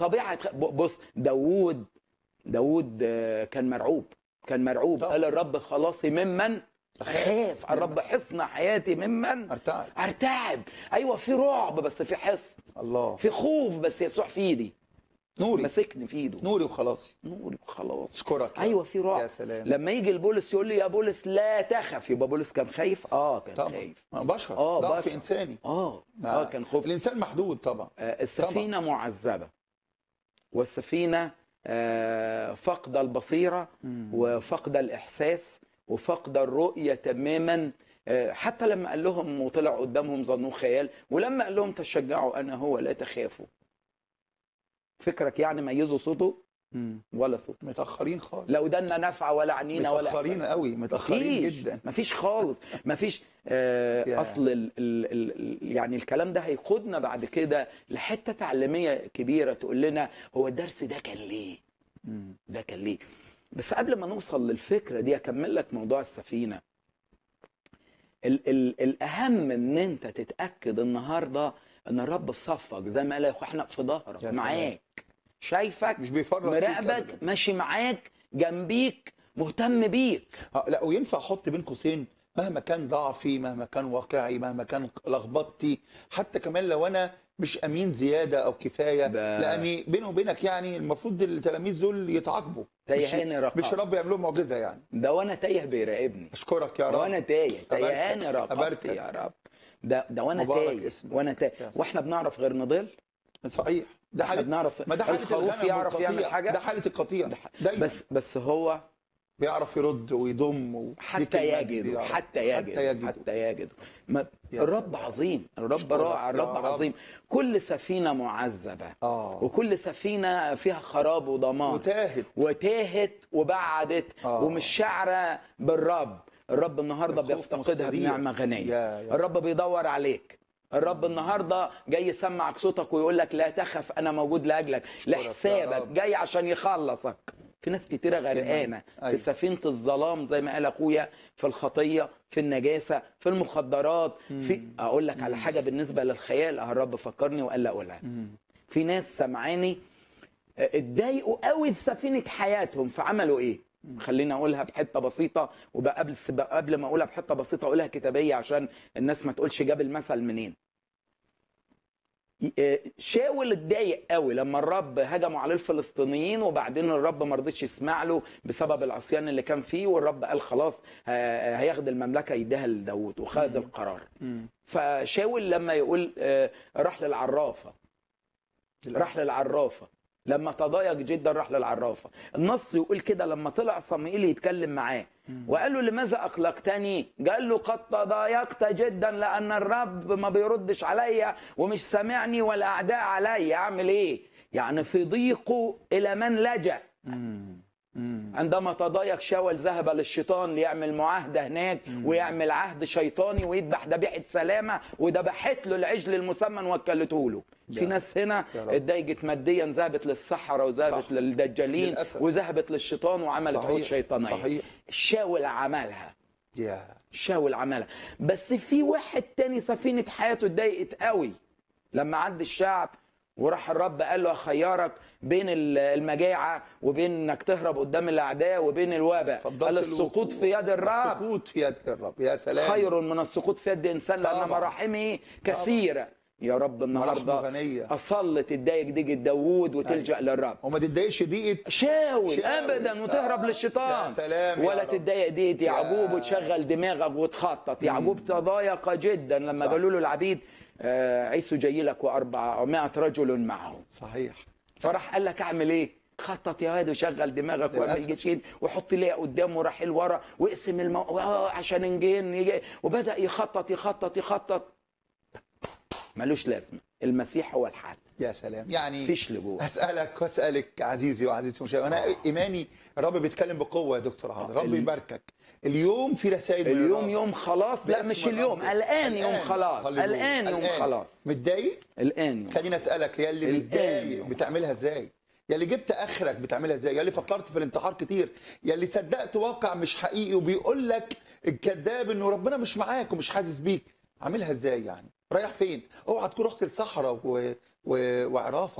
طبيعه بص داوود داوود آه، كان مرعوب كان مرعوب طبعا. قال الرب خلاصي ممن أخاف. اخاف الرب حصن حياتي ممن ارتعب ارتعب ايوه في رعب بس في حصن الله في خوف بس يسوع في ايدي نوري ماسكني في ايده نوري وخلاص نوري خلاص اشكرك ايوه في يا رعب سلام لما يجي البولس يقول لي يا بولس لا تخف يبقى بولس كان خايف اه كان طبعا خايف ما بشر آه، ضعف بشر. انساني اه ما- اه كان خوف الانسان محدود طبعا آه، السفينة معذبة والسفينة آه، فقد البصيرة مم. وفقد الإحساس وفقد الرؤية تماما آه، حتى لما قال لهم وطلع قدامهم ظنوه خيال ولما قال لهم تشجعوا أنا هو لا تخافوا فكرك يعني ميزوا صوته مم. ولا صوت متاخرين خالص لا ودنا نفع ولا عنينا ولا متاخرين إحساس. قوي متاخرين مفيش جدا مفيش خالص مفيش آه يا. اصل ال ال ال ال- يعني الكلام ده هيقودنا بعد كده لحته تعليميه كبيره تقول لنا هو الدرس ده كان ليه؟ مم. ده كان ليه؟ بس قبل ما نوصل للفكره دي اكمل لك موضوع السفينه. ال ال الاهم ان انت تتاكد النهارده ان الرب في صفك زي ما قال يا اخو احنا في ظهرك يا سلام. معاك شايفك مش بيفرط فيك مراقبك أبداً. ماشي معاك جنبيك مهتم بيك آه، لا وينفع احط بين قوسين مهما كان ضعفي مهما كان واقعي مهما كان لخبطتي حتى كمان لو انا مش امين زياده او كفايه ده- لاني بيني وبينك يعني المفروض التلاميذ دول يتعاقبوا مش تيهاني رقاب مش رب يعملوا معجزه يعني ده وانا تايه بيراقبني اشكرك يا ده رب وانا تايه تيهاني أباركك. رقبتي أباركك. يا رب ده ده وانا مبارك تايه اسمك. وانا تايه يا سلام. واحنا بنعرف غير نضل صحيح ده احنا حاله بنعرف ما ده حاله الخروف الغنم يعرف يعمل والقطيع. حاجه ده حاله القطيع ده ح- دايما بس بس هو بيعرف يرد ويضم و... حتى يجد حتى يجد حتى يجد حتى يجد ما يا الرب سلام. عظيم الرب أشكرك رائع يا الرب رب. عظيم كل سفينه معذبه اه وكل سفينه فيها خراب ودمار وتاهت وتاهت وبعدت آه. ومش شعره بالرب الرب النهارده الخوف بيفتقدها مستدير. بنعمه غنيه يا يا الرب بيدور عليك الرب النهارده جاي يسمعك صوتك ويقول لك لا تخف انا موجود لاجلك أشكرك يا لحسابك رب. جاي عشان يخلصك في ناس كتيره غرقانه في أيوة. سفينه الظلام زي ما قال اخويا في الخطيه في النجاسه في المخدرات في اقول لك على حاجه بالنسبه للخيال اه الرب فكرني وقال لي اقولها مم. في ناس سمعاني آه، اتضايقوا قوي في سفينه حياتهم فعملوا ايه؟ خليني اقولها بحته بسيطه وبقى قبل قبل ما اقولها بحته بسيطه اقولها كتابيه عشان الناس ما تقولش جاب المثل منين. آه، شاول اتضايق قوي لما الرب هجموا عليه الفلسطينيين وبعدين الرب ما رضيش يسمع له بسبب العصيان اللي كان فيه والرب قال خلاص آه، هياخد المملكه يديها لداود وخد القرار. مم. فشاول لما يقول آه، راح للعرافه للأسف. راح للعرافه لما تضايق جدا راح للعرافه النص يقول كده لما طلع صموئيل يتكلم معاه وقال له لماذا اقلقتني قال له قد تضايقت جدا لان الرب ما بيردش عليا ومش سامعني والاعداء عليا اعمل ايه يعني في ضيقه الى من لجأ مم. مم. عندما تضايق شاول ذهب للشيطان ليعمل معاهدة هناك ويعمل عهد شيطاني ويذبح ذبيحة سلامة وذبحت له العجل المسمن وكلته له في يا- ناس هنا يا رب. اتضايقت ماديا ذهبت للصحراء وذهبت صح. للدجالين للأسف. وذهبت للشيطان وعملت عهود صحيح شيطانية صحيح شاول عملها يا شاول عملها بس في واحد تاني سفينة حياته اتضايقت قوي لما عدى الشعب وراح الرب قال له اخيرك بين ال- المجاعة وبين انك تهرب قدام الاعداء وبين الوباء فضلت قال السقوط الوقوع. في يد الرب السقوط في يد الرب يا سلام خير من السقوط في يد انسان لان طبعا. مراحمه كثيرة يا رب ورحمة النهارده غنية اصلت الضايق ديك داوود وتلجا للرب وما تتضايقش دقيقة شاول, شاول. ابدا وتهرب آه. للشيطان يا سلام يا ولا رب. تتضايق ديت يعقوب يا. وتشغل دماغك وتخطط يعقوب تضايق جدا لما صح. قالوا له العبيد آه، عيسو جاي لك وأربعمائة رجل معه صحيح فراح قال لك اعمل ايه خطط يا واد وشغل دماغك واعمل للأسف. جيشين وحط ليه قدامه ورحيل ورا واقسم المو... آه، عشان نجين يجي وبدا يخطط يخطط يخطط ملوش لازمه المسيح هو الحل يا سلام يعني مفيش لجوء هسألك واسألك عزيزي وعزيزتي المشاهد انا ايماني الرب بيتكلم بقوة يا دكتور عاطف الرب ال- يباركك اليوم في رسائل من اليوم الرب. يوم خلاص لا باسم مش اليوم الرب. الان يوم خلاص هللويا. الان يوم خلاص متضايق الان يوم خليني اسالك يا اللي الآن متضايق يوم. بتعملها ازاي يا اللي جبت اخرك بتعملها ازاي يا اللي فكرت في الانتحار كتير يا اللي صدقت واقع مش حقيقي وبيقول لك الكذاب انه ربنا مش معاك ومش حاسس بيك عاملها ازاي يعني رايح فين اوعى تكون رحت الصحراء و... و... وعرافه